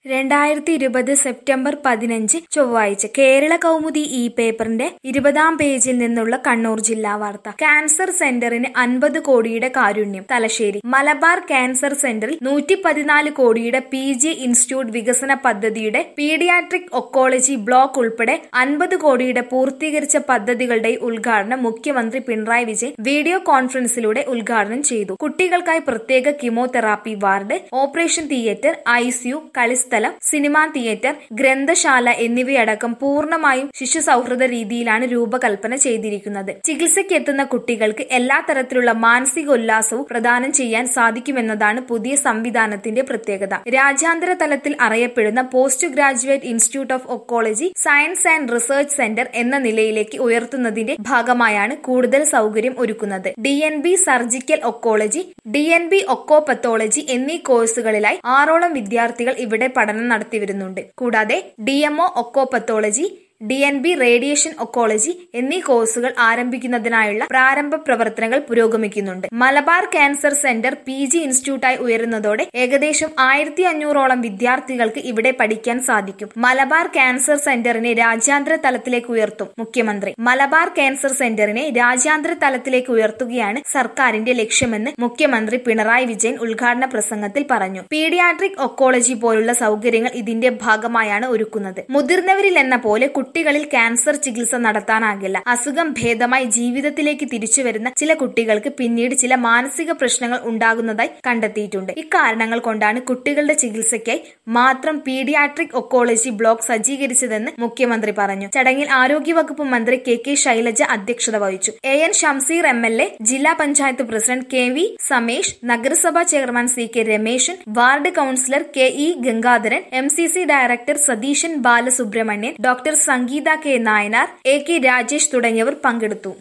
രണ്ടായിരത്തി ഇരുപത് സെപ്റ്റംബർ പതിനഞ്ച് ചൊവ്വാഴ്ച കേരള കൗമുദി ഈ പേപ്പറിന്റെ ഇരുപതാം പേജിൽ നിന്നുള്ള കണ്ണൂർ ജില്ലാ വാർത്ത ക്യാൻസർ സെന്ററിന് അൻപത് കോടിയുടെ കാരുണ്യം തലശ്ശേരി മലബാർ ക്യാൻസർ സെന്ററിൽ നൂറ്റി പതിനാല് കോടിയുടെ പി ജി ഇൻസ്റ്റിറ്റ്യൂട്ട് വികസന പദ്ധതിയുടെ പീഡിയാട്രിക് ഒക്കോളജി ബ്ലോക്ക് ഉൾപ്പെടെ അൻപത് കോടിയുടെ പൂർത്തീകരിച്ച പദ്ധതികളുടെ ഉദ്ഘാടനം മുഖ്യമന്ത്രി പിണറായി വിജയൻ വീഡിയോ കോൺഫറൻസിലൂടെ ഉദ്ഘാടനം ചെയ്തു കുട്ടികൾക്കായി പ്രത്യേക chemotherapy ward operation theatre ICU കളിസ്ഥലം സിനിമാ തിയേറ്റർ ഗ്രന്ഥശാല എന്നിവയടക്കം പൂർണ്ണമായും ശിശു സൗഹൃദ രീതിയിലാണ് രൂപകൽപ്പന ചെയ്തിരിക്കുന്നത് ചികിത്സയ്ക്ക് എത്തുന്ന കുട്ടികൾക്ക് എല്ലാ തരത്തിലുള്ള മാനസിക ഉല്ലാസവും പ്രദാനം ചെയ്യാൻ സാധിക്കുമെന്നതാണ് പുതിയ സംവിധാനത്തിന്റെ പ്രത്യേകത രാജ്യാന്തര തലത്തിൽ അറിയപ്പെടുന്ന post graduate institute of oncology science and research centre എന്ന നിലയിലേക്ക് ഉയർത്തുന്നതിന്റെ ഭാഗമായാണ് കൂടുതൽ സൗകര്യം ഒരുക്കുന്നത് D N B surgical oncology D N B oncopathology എന്നീ കോഴ്സുകളിലായി ആറോളം വിദ്യാർത്ഥികൾ ഇവിടെ പഠനം നടത്തിവരുന്നുണ്ട് കൂടാതെ D MO oncopathology D N B radiation oncology എന്നീ കോഴ്സുകൾ ആരംഭിക്കുന്നതിനായുള്ള പ്രാരംഭ പ്രവർത്തനങ്ങൾ പുരോഗമിക്കുന്നുണ്ട് Malabar cancer centre P G ഇൻസ്റ്റിറ്റ്യൂട്ടായി ഉയരുന്നതോടെ ഏകദേശം ആയിരത്തി അഞ്ഞൂറോളം വിദ്യാർത്ഥികൾക്ക് ഇവിടെ പഠിക്കാൻ സാധിക്കും മലബാർ ക്യാൻസർ സെന്ററിനെ രാജ്യാന്തര തലത്തിലേക്ക് ഉയർത്തും മുഖ്യമന്ത്രി മലബാർ ക്യാൻസർ സെന്ററിനെ രാജ്യാന്തര തലത്തിലേക്ക് ഉയർത്തുകയാണ് സർക്കാരിന്റെ ലക്ഷ്യമെന്ന് മുഖ്യമന്ത്രി പിണറായി വിജയൻ ഉദ്ഘാടന പ്രസംഗത്തിൽ പറഞ്ഞു പീഡിയാട്രിക് ഒക്കോളജി പോലുള്ള സൗകര്യങ്ങൾ ഇതിന്റെ ഭാഗമായാണ് ഒരുക്കുന്നത് മുതിർന്നവരിൽ എന്ന പോലെ കുട്ടികളിൽ ക്യാൻസർ ചികിത്സ നടത്താനാകില്ല അസുഖം ഭേദമായി ജീവിതത്തിലേക്ക് തിരിച്ചു വരുന്ന ചില കുട്ടികൾക്ക് പിന്നീട് ചില മാനസിക പ്രശ്നങ്ങൾ ഉണ്ടാകുന്നതായി കണ്ടെത്തിയിട്ടുണ്ട് ഇക്കാരണങ്ങൾ കൊണ്ടാണ് കുട്ടികളുടെ ചികിത്സയ്ക്കായി മാത്രം പീഡിയാട്രിക് ഒക്കോളജി ബ്ലോക്ക് സജ്ജീകരിച്ചതെന്ന് മുഖ്യമന്ത്രി പറഞ്ഞു ചടങ്ങിൽ ആരോഗ്യവകുപ്പ് മന്ത്രി കെ കെ ശൈലജ അധ്യക്ഷത വഹിച്ചു A N Shamseer M L A ജില്ലാ panchayat president K V Samesh നഗരസഭാ chairman C K Rameshan ward councillor K E Gangadharan M C C director Satheesan Balasubramanian doctor Sangeetha K Nayanar A K Rajesh തുടങ്ങിയവർ പങ്കെടുത്തു